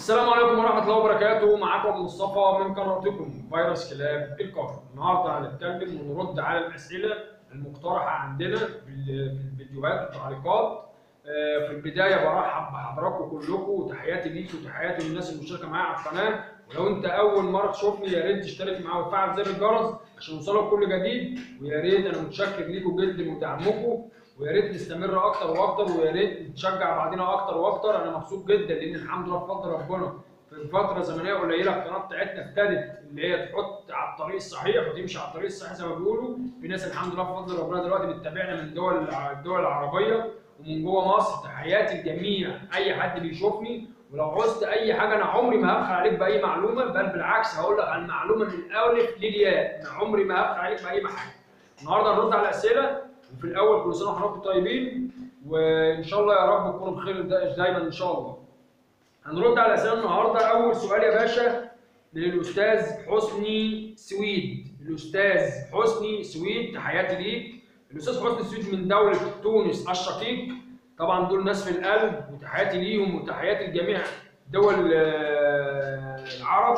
السلام عليكم ورحمة الله وبركاته معاكم مصطفى من قناتكم فيروس كلاب القهر النهارده هنتكلم ونرد على الأسئلة المقترحة عندنا في ال- في الفيديوهات والتعليقات آه، في البداية برحب بحضراتكم كلكم وتحياتي ليكم وتحياتي للناس المشتركة معايا على القناة ولو أنت أول مرة تشوفني يا ريت تشترك معايا وتفعل زر الجرس عشان يوصلك كل جديد ويا ريت أنا متشكر ليكم جدا ودعمكم ويا ريت نستمر اكتر واكتر ويا ريت نشجع بعضنا اكتر واكتر انا مبسوط جدا لان الحمد لله بفضل ربنا في فتره زمنيه قليله القناه بتاعتنا ابتدت اللي هي تحط على الطريق الصحيح وتمشي على الطريق الصحيح زي ما بيقولوا في ناس الحمد لله بفضل ربنا دلوقتي بتتابعنا من دول الدول العربيه ومن جوه مصر تحياتي لجميع اي حد بيشوفني ولو عوزت اي حاجه انا عمري ما هبخل عليك باي معلومه بل بالعكس هقول لك على المعلومه من الالف للياء انا عمري ما هبخل عليك باي حاجه النهارده هنرد على الاسئله وفي الاول كل سنه وحضراتكم طيبين وان شاء الله يا رب تكونوا بخير دا- دايما ان شاء الله. هنرد على الاسئله النهارده اول سؤال يا باشا للاستاذ حسني سويد الاستاذ حسني سويد تحياتي ليك الاستاذ حسني سويد من دوله تونس الشقيق طبعا دول ناس في القلب وتحياتي ليهم وتحياتي لجميع دول آه، العرب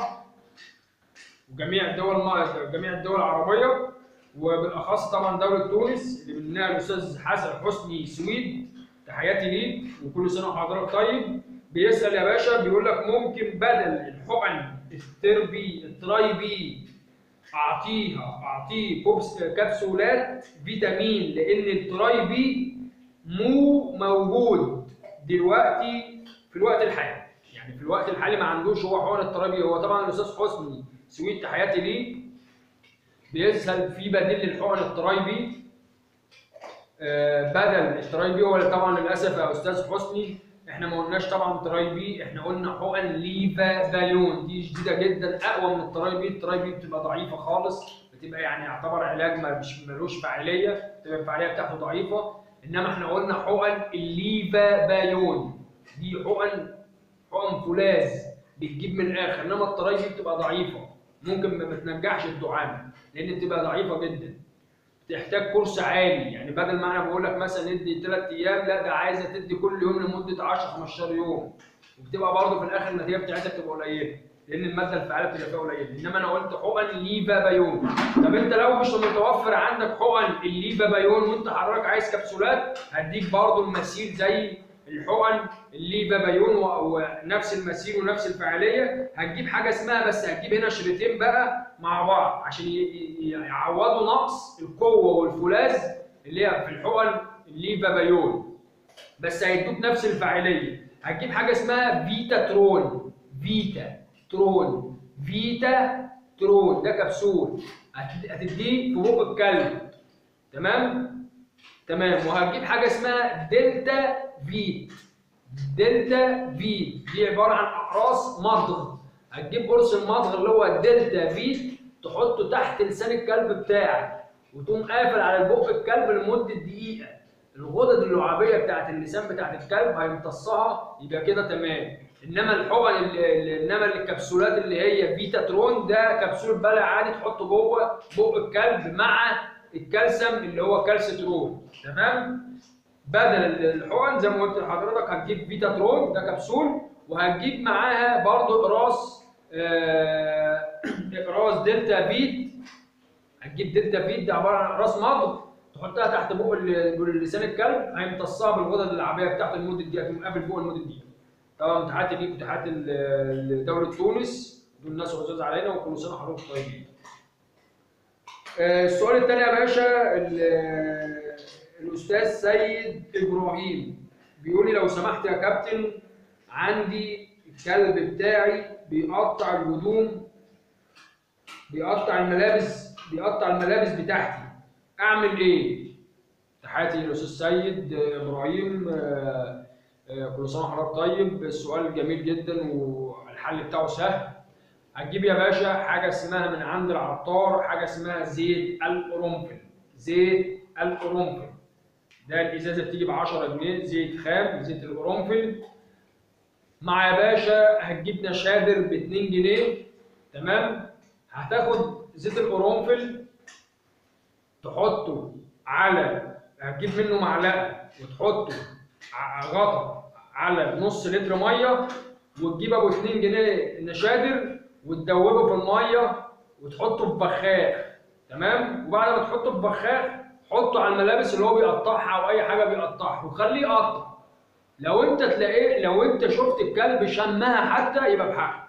وجميع الدول جميع الدول العربيه وبالاخص طبعا دوله تونس اللي منها الاستاذ حسن حسني سويد تحياتي ليك وكل سنه وحضرتك طيب بيسال يا باشا بيقول لك ممكن بدل الحقن التربي الترايبي اعطيها اعطيه كوبس كبسولات فيتامين لان الترايبي مو موجود دلوقتي في الوقت الحالي يعني في الوقت الحالي ما عندوش هو حقن الترايبي هو طبعا الاستاذ حسني سويد تحياتي ليه بيسهل في بديل للحقن الترايبي آه، بدل الترايبي هو اللي طبعا للاسف يا استاذ حسني احنا ما قلناش طبعا ترايبي احنا قلنا حقن ليفا بالون دي شديده جدا اقوى من الترايبي الترايبي بتبقى ضعيفه خالص بتبقى يعني يعتبر علاج ما مش ملوش فاعليه بتبقى الفاعليه بتاعته ضعيفه انما احنا قلنا حقن الليفا بالون دي حقن حقن فولاذ بتجيب من الاخر انما الترايبي بتبقى ضعيفه ممكن ما بتنجحش الدعامه لان بتبقى ضعيفه جدا تحتاج كورس عالي يعني بدل ما انا بقول لك مثلا ادي 3 ايام لا ده عايزه تدي كل يوم لمده 10 15 يوم وبتبقى برضه في الاخر النتيجه بتاعتها بتبقى قليله لان الماده الفعاله بتبقى فيها قليله انما انا قلت حقن ليفا بايون طب انت لو مش متوفر عندك حقن الليفا بايون وانت حضرتك عايز كبسولات هديك برضه المسير زي الحقن الليفا بايون و- ونفس المسير ونفس الفعاليه هتجيب حاجه اسمها بس هتجيب هنا شريطين بقى مع بعض عشان ي- ي- يعوضوا نقص القوه والفولاذ اللي هي في الحقن الليفا بايون بس هيدوك نفس الفاعليه هتجيب حاجه اسمها فيتا ترون فيتا ترون فيتا ترون ده كبسول هت- هتديه في بق الكلب تمام تمام وهتجيب حاجه اسمها دلتا فيت دلتا فيت دي عباره عن اقراص مضغ هتجيب قرص المضغ اللي هو الدلتا فيت تحطه تحت لسان الكلب بتاعك وتقوم قافل على بق الكلب لمده دقيقه الغدد اللعابيه بتاعت اللسان بتاعت الكلب هيمتصها يبقى كده تمام انما الحقن ال- ال- انما الكبسولات اللي هي فيتا ترون ده كبسول بلع عادي تحطه جوه بق الكلب مع الكالسيوم اللي هو كالسيترون تمام بدل الحقن زي ما قلت لحضرتك هتجيب فيتا ترون ده كبسول وهتجيب معاها برضو اقراص آه، اقراص دلتا فيت هتجيب دلتا فيت ده عباره عن اقراص مضغ تحطها تحت بق ال- لسان الكلب هيمتصها بالغدد اللعابيه بتاعته لمده دقيقه تقوم قافل بق لمده دقيقه طبعا تحياتي ليك وتحياتي ل- لدوله تونس دول ناس عزاز علينا وكل سنه وحضرتك طيبين آه، السؤال الثاني يا باشا ال- الاستاذ سيد ابراهيم بيقول لي لو سمحت يا كابتن عندي الكلب بتاعي بيقطع الهدوم بيقطع الملابس بيقطع الملابس بتاعتي اعمل ايه تحياتي للاستاذ سيد ابراهيم آه، آه، كل سنه وحضرتك طيب السؤال جميل جدا والحل بتاعه سهل هتجيب يا باشا حاجه اسمها من عند العطار حاجه اسمها زيت القرنفل زيت القرنفل ده الازازه بتيجي ب 10 جنيه زيت خام زيت القرنفل مع يا باشا هتجيب نشادر ب 2 جنيه تمام هتاخد زيت القرنفل تحطه على هتجيب منه معلقه وتحطه ع- غطا على نص لتر ميه وتجيب ابو 2 جنيه نشادر وتدوبه في الميه وتحطه في بخاخ تمام وبعد ما تحطه في بخاخ حطه على الملابس اللي هو بيقطعها او اي حاجه بيقطعها وخليه يقطع لو انت تلاقيه لو انت شفت الكلب شمها حتى يبقى بحق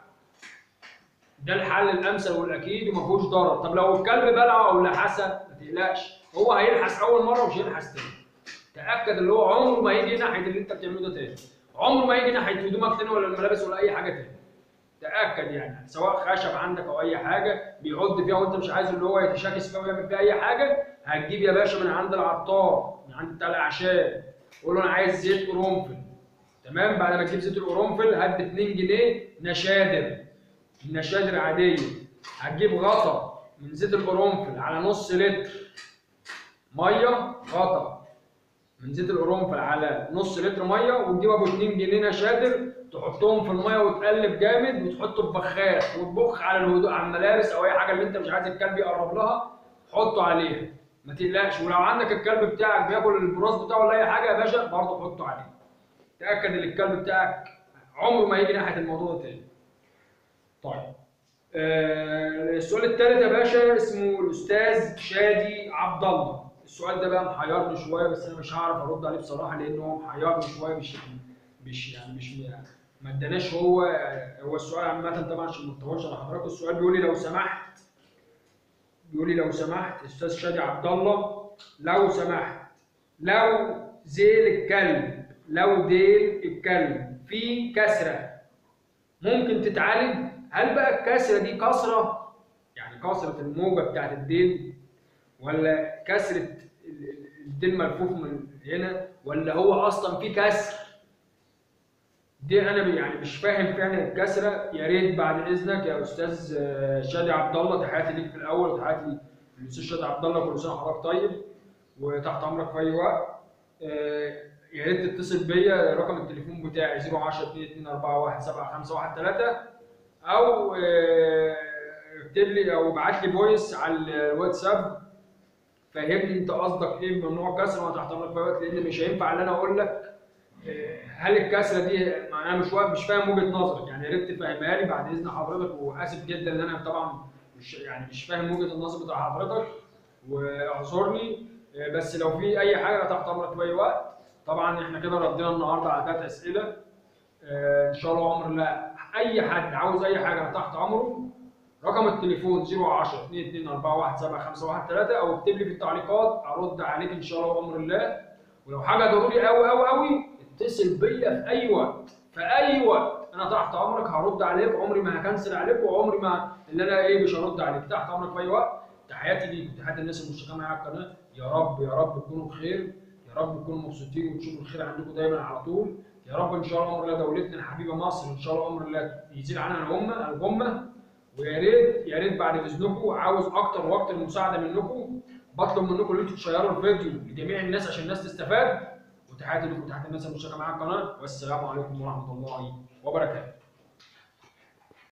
ده الحل الامثل والاكيد وما فيهوش ضرر طب لو الكلب بلعه او لحسه ما تقلقش هو هيلحس اول مره ومش هيلحس تاني تاكد اللي هو عمره ما يجي ناحيه اللي انت بتعمله ده تاني عمره ما يجي ناحيه هدومك تاني ولا الملابس ولا اي حاجه تاني تاكد يعني سواء خشب عندك او اي حاجه بيعض فيها وانت مش عايز اللي هو يتشاكس فيها ويعمل فيها اي حاجه هتجيب يا باشا من عند العطار من عند بتاع الاعشاب قول له انا عايز زيت قرنفل تمام بعد ما تجيب زيت القرنفل هات ب 2 جنيه نشادر النشادر عاديه هتجيب غطا من زيت القرنفل على نص لتر ميه غطا من زيت القرنفل على نص لتر ميه وتجيب ابو 2 جنيه نشادر تحطهم في الميه وتقلب جامد وتحطه في بخاخ وتبخ على الهدوء على الملابس او اي حاجه اللي انت مش عايز الكلب يقرب لها حطه عليها ما تقلقش ولو عندك الكلب بتاعك بياكل البراز بتاعه ولا اي حاجه يا باشا برضه حطه عليه تاكد ان الكلب بتاعك عمره ما يجي ناحيه الموضوع ده تاني طيب آه السؤال الثالث يا باشا اسمه الاستاذ شادي عبد الله السؤال ده بقى محيرني شويه بس انا مش هعرف ارد عليه بصراحه لانه هو محيرني شويه مش مش يعني مش ما اداناش هو هو السؤال عامه طبعا عشان ما نطولش على حضراتكم السؤال بيقول لي لو سمحت بيقول لي لو سمحت استاذ شادي عبد الله لو سمحت لو ذيل الكلب لو ديل الكلب في كسره ممكن تتعالج هل بقى الكسره دي كسره يعني كسره الموجه بتاعت الديل ولا كسره الديل ملفوف من هنا ولا هو اصلا في كسر دي انا يعني مش فاهم فعلا الكسره يا ريت بعد اذنك يا استاذ شادي عبد الله تحياتي ليك في الاول وتحياتي للاستاذ شادي عبد الله كل سنه وحضرتك طيب وتحت امرك في اي وقت يا ريت تتصل بيا رقم التليفون بتاعي 010 2241 7513 او اكتب لي او ابعت لي فويس على الواتساب فهمني انت قصدك ايه من نوع كسره وانا تحت امرك في وقت لان مش هينفع ان انا اقول لك هل الكسره دي انا مش مش فاهم وجهه نظرك يعني يا ريت تفهمها لي بعد اذن حضرتك واسف جدا ان انا طبعا مش يعني مش فاهم وجهه النظر بتاع حضرتك واعذرني بس لو في اي حاجه تحت امرك في اي وقت طبعا احنا كده ردينا النهارده على ثلاث اسئله ان شاء الله عمر لا اي حد عاوز اي حاجه تحت امره رقم التليفون 010 2241 او اكتب لي في التعليقات ارد عليك ان شاء الله بامر الله ولو حاجه ضروري قوي قوي قوي اتصل بيا في اي وقت في اي وقت انا تحت امرك هرد عليك عمري ما هكنسل عليك وعمري ما ان انا ايه مش هرد عليك تحت امرك في اي وقت تحياتي ليك وتحياتي الناس المشتركه معايا على القناه يا رب يا رب تكونوا بخير يا رب تكونوا مبسوطين وتشوفوا الخير عندكم دايما على طول يا رب ان شاء الله امر الله دولتنا الحبيبه مصر ان شاء الله امر الله يزيل عنها الغمه الغمه ويا ريت يا ريت بعد اذنكم عاوز اكتر واكتر مساعده منكم بطلب منكم ان انتم تشيروا الفيديو لجميع الناس عشان الناس تستفاد وتحياتي لكم تحت الناس المشتركه معايا على القناه والسلام عليكم ورحمه الله وبركاته